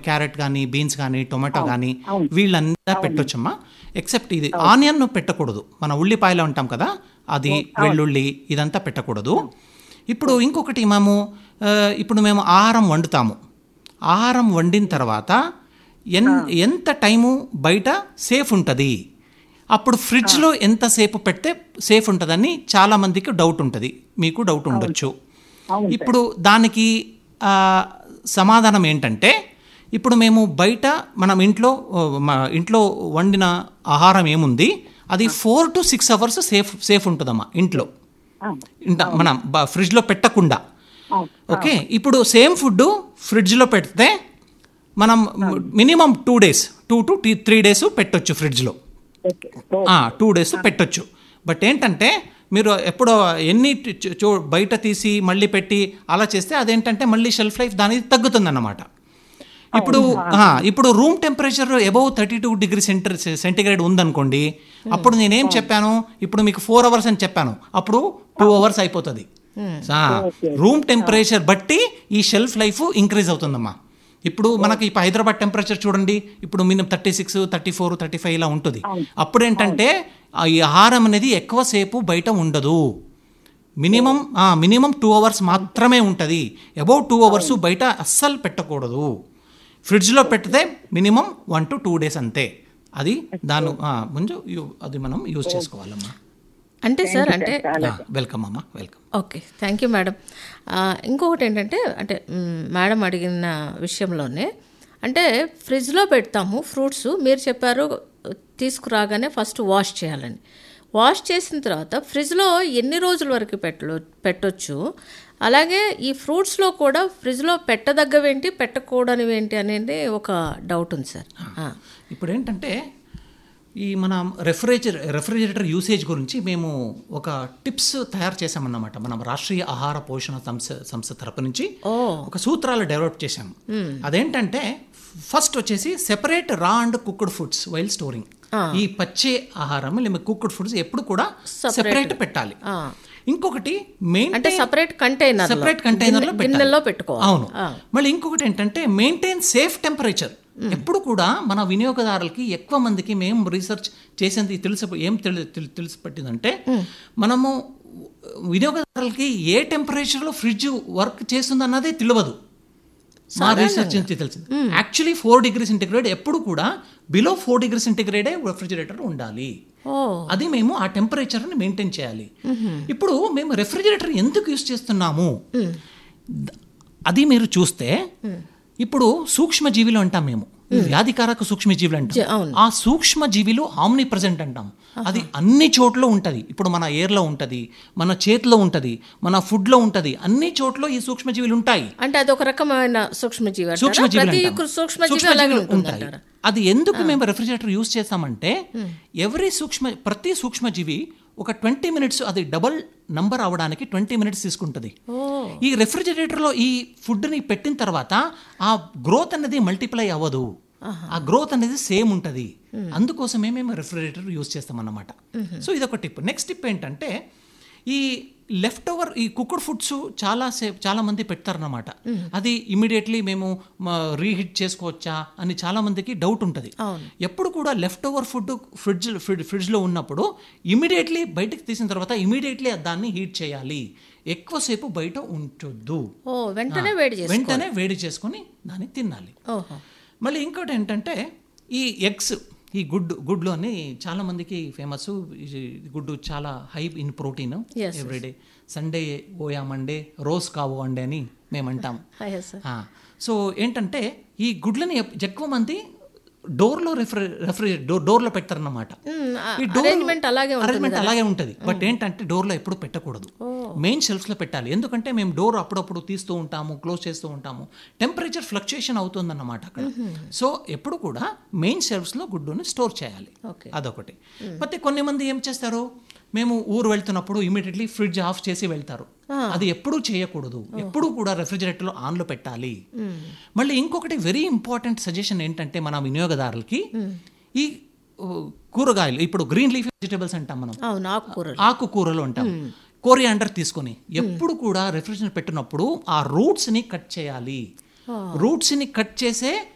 Carrot కానీ beans కానీ tomato కానీ వీళ్ళంతా పెట్టొచ్చమ్మా ఎక్సెప్ట్ ఇది ఆనియన్ పెట్టకూడదు మన ఉల్లిపాయలు ఉంటాం కదా అది వెల్లుల్లి ఇదంతా పెట్టకూడదు ఇప్పుడు ఇంకొకటి మేము ఆ, ఇప్పుడు మేము ఆహారం వండుతాము ఆహారం వండిన తర్వాత ఎన్ ఎంత టైము బయట సేఫ్ ఉంటుంది అప్పుడు ఫ్రిడ్జ్లో ఎంతసేపు పెడితే సేఫ్ ఉంటుందని చాలామందికి డౌట్ ఉంటుంది మీకు డౌట్ ఉండొచ్చు ఇప్పుడు దానికి ఆ, సమాధానం ఏంటంటే ఇప్పుడు మేము బయట మనం ఇంట్లో ఆ, మా ఇంట్లో వండిన ఆహారం ఏముంది అది four to six hours safe safe ఉంటుందమ్మా ఇంట్లో ఇంట మనం బ- ఫ్రిడ్జ్లో పెట్టకుండా ఓకే ఇప్పుడు సేమ్ ఫుడ్ ఫ్రిడ్జ్లో పెడితే మనం minimum two days two to three days పెట్టొచ్చు ఫ్రిడ్జ్లో ఓకే ఓ, టూ డేస్ పెట్టొచ్చు బట్ ఏంటంటే మీరు ఎప్పుడో ఎన్ని చూ- చూ బయట తీసి మళ్ళీ పెట్టి అలా చేస్తే అదేంటంటే మళ్ళీ షెల్ఫ్ లైఫ్ దానికి తగ్గుతుందన్నమాట ఇప్పుడు ఆ, ఇప్పుడు room temperature above thirty two degree center centigrade ఉందనుకోండి అప్పుడు నేనేం చెప్పాను ఇప్పుడు మీకు ఫోర్ అవర్స్ అని చెప్పాను అప్పుడు టూ అవర్స్ అయిపోతుంది రూమ్ టెంపరేచర్ బట్టి ఈ షెల్ఫ్ లైఫ్ ఇంక్రీజ్ అవుతుందమ్మా ఇప్పుడు మనకి ఇప్పుడు హైదరాబాద్ టెంపరేచర్ చూడండి ఇప్పుడు minimum thirty six thirty four thirty five ఇలా ఉంటుంది అప్పుడు ఏంటంటే ఆ ఈ ఆహారం అనేది ఎక్కువసేపు బయట ఉండదు మినిమం మినిమం టూ అవర్స్ మాత్రమే ఉంటుంది అబౌవ్ టూ అవర్స్ బయట అస్సలు పెట్టకూడదు ఫ్రిడ్జ్లో పెడితే minimum one to two days అంతే అది దాని ఆ, ముందు యు- అది మనం యూజ్ చేసుకోవాలమ్మా అంటే సార్ అంటే వెల్కమ్ అమ్మా welcome okay thank you madam ఆ, ఇంకొకటి ఏంటంటే అంటే మ్, మేడం అడిగిన విషయంలోనే అంటే ఫ్రిడ్జ్లో పెడతాము ఫ్రూట్స్ మీరు చెప్పారు తీసుకురాగానే ఫస్ట్ వాష్ చేయాలని వాష్ చేసిన తర్వాత ఫ్రిడ్జ్లో ఎన్ని రోజుల వరకు పెట్టలో పెట్టొచ్చు అలాగే ఈ ఫ్రూట్స్లో కూడా ఫ్రిడ్జ్లో పెట్టదగ్గవేంటి పెట్టకూడనివేంటి అనేది ఒక డౌట్ ఉంది సార్ ఆ. ఇప్పుడు ఏంటంటే ఈ మన రెఫ్రిజరేటర్ రెఫ్రిజిరేటర్ యూసేజ్ గురించి మేము ఒక టిప్స్ తయారు చేసామన్నమాట మనం రాష్ట్రీయ ఆహార పోషణ సంస్థ సంస్థ తరపు నుంచి ఒక సూత్రాలు డెవలప్ చేశాము అదేంటంటే ఫస్ట్ వచ్చేసి separate raw and cooked foods while storing ఈ పచ్చే ఆహారం లేదా కుక్డ్ ఫుడ్స్ ఎప్పుడు కూడా సెపరేట్ పెట్టాలి ఇంకొకటి మెయిన్ అంటే సపరేట్ కంటైనర్ సెపరేట్ కంటైనర్ లో గిన్నెల్లో పెట్టుకోవాలి అవును మళ్ళీ ఇంకొకటి ఏంటంటే మెయింటైన్ సేఫ్ టెంపరేచర్ ఎప్పుడు కూడా మన వినియోగదారులకి ఎక్కువ మందికి మేము రీసెర్చ్ చేసేది తెలిసి ఏం తెలి తెలి- తెలిసి పట్టిందంటే మనము వినియోగదారులకి ఏ టెంపరేచర్లో ఫ్రిడ్జ్ వర్క్ చేస్తుంది అన్నదే తెలియదు మా రీసెర్చ్ నుంచి తెలిసింది యాక్చువల్లీ ఫోర్ డిగ్రీ సెంటిగ్రేడ్ ఎప్పుడు కూడా బిలో ఫోర్ డిగ్రీ సెంటిగ్రేడే రెఫ్రిజిరేటర్ ఉండాలి ఓ అది మేము ఆ టెంపరేచర్ని మెయింటైన్ చేయాలి ఇప్పుడు మేము రెఫ్రిజిరేటర్ ఎందుకు యూస్ చేస్తున్నాము ద- అది మీరు చూస్తే ఇప్పుడు సూక్ష్మజీవిలు అంటాం మేము వ్యాధికారక సూక్ష్మజీవులు అంటాం ఆ సూక్ష్మజీవిలు ఆమ్ని ప్రజెంట్ అంటాం అది అన్ని చోట్ల ఉంటది ఇప్పుడు మన ఎయిర్లో ఉంటది మన చేతిలో ఉంటది మన ఫుడ్లో ఉంటది అన్ని చోట్ల ఈ సూక్ష్మజీవులు ఉంటాయి అంటే అది ఒక రకమైన సూక్ష్మజీవి అంటారా? సూక్ష్మజీవులు ప్రతి అంటాం. సూక్ష్మజీవి అలాగే సూక్ష్మజీవులు ఉంటుంది ఉంటాయి అంటారా? అది ఎందుకు మేము రెఫ్రిజిరేటర్ యూస్ చేస్తామంటే ఎవరి సూక్ష్మ ప్రతి సూక్ష్మజీవి ఒక ట్వంటీ మినిట్స్ అది డబల్ నంబర్ అవడానికి ట్వంటీ మినిట్స్ తీసుకుంటుంది ఈ రెఫ్రిజిరేటర్లో ఈ ఫుడ్ని పెట్టిన తర్వాత ఆ గ్రోత్ అనేది మల్టిప్లై అవ్వదు ఆ గ్రోత్ అనేది సేమ్ ఉంటుంది అందుకోసమే మేము రెఫ్రిజిరేటర్ యూస్ చేస్తామన్నమాట సో ఇదొక టిప్ నెక్స్ట్ టిప్ ఏంటంటే ఈ లెఫ్ట్ ఓవర్ ఈ కుక్డ్ ఫుడ్స్ చాలా సేపు చాలా మంది పెడతారన్నమాట అది ఇమీడియట్లీ మేము రీహీట్ చేసుకోవచ్చా అని చాలా మందికి డౌట్ ఉంటుంది ఎప్పుడు కూడా లెఫ్ట్ ఓవర్ ఫుడ్ ఫ్రిడ్జ్ ఫ్రిడ్జ్లో ఉన్నప్పుడు ఇమీడియట్లీ బయటకు తీసిన తర్వాత ఇమీడియట్లీ దాన్ని హీట్ చేయాలి ఎక్కువసేపు బయట ఉంచొద్దు ఓ వెంటనే వేడి చేసి వెంటనే వేడి చేసుకొని దాన్ని తినాలి ఓహో మళ్ళీ ఇంకోటి ఏంటంటే ఈ ఎగ్స్ ఈ గుడ్డు గుడ్లు అని చాలా మందికి ఫేమస్ గుడ్డు చాలా high in protein Yes, everyday Sunday ఓయా మండే రోజ్ కావు అండే అని మేము అంటాం హాయ్ సార్ ఆ, సో ఏంటంటే ఈ గుడ్లని ఎప్- ఎక్కువ మంది డోర్లో రెఫ్రి రెఫ్రి డోర్ డోర్లో పెడతారన్నమాట ఈ డోర్ arrangement అలాగే ఉంటుంది అరేంజ్మెంట్ అలాగే ఉంటుంది బట్ ఏంటంటే డోర్లో ఎప్పుడు పెట్టకూడదు మెయిన్ షెల్ఫ్స్లో పెట్టాలి ఎందుకంటే మేము డోర్ అప్పుడప్పుడు తీస్తూ ఉంటాము క్లోజ్ చేస్తూ ఉంటాము టెంపరేచర్ ఫ్లక్చుయేషన్ అవుతుందన్నమాట అక్కడ సో ఎప్పుడు కూడా మెయిన్ షెల్ఫ్స్లో గుడ్డుని స్టోర్ చేయాలి Okay. అదొకటి ಮತ್ತೆ కొన్ని మంది ఏం చేస్తారు మేము ఊరు వెళ్తున్నప్పుడు ఇమీడియట్లీ ఫ్రిడ్జ్ ఆఫ్ చేసి వెళ్తారు అది ఎప్పుడూ చేయకూడదు ఎప్పుడూ కూడా రెఫ్రిజిరేటర్లో ఆన్లో పెట్టాలి మళ్ళీ ఇంకొకటి వెరీ ఇంపార్టెంట్ సజెషన్ ఏంటంటే మన వినియోగదారులకి ఈ ఓ, కూరగాయలు ఇప్పుడు గ్రీన్ లీఫ్ వెజిటబుల్స్ అంటాం మనం అవును ఆకుకూరలు ఆకుకూరలు అంటాం కోరియాండర్ తీసుకొని ఎప్పుడు కూడా రెఫ్రిజిరేటర్ పెట్టినప్పుడు ఆ రూట్స్ ని కట్ చేయాలి రూట్స్ ని కట్ చేసే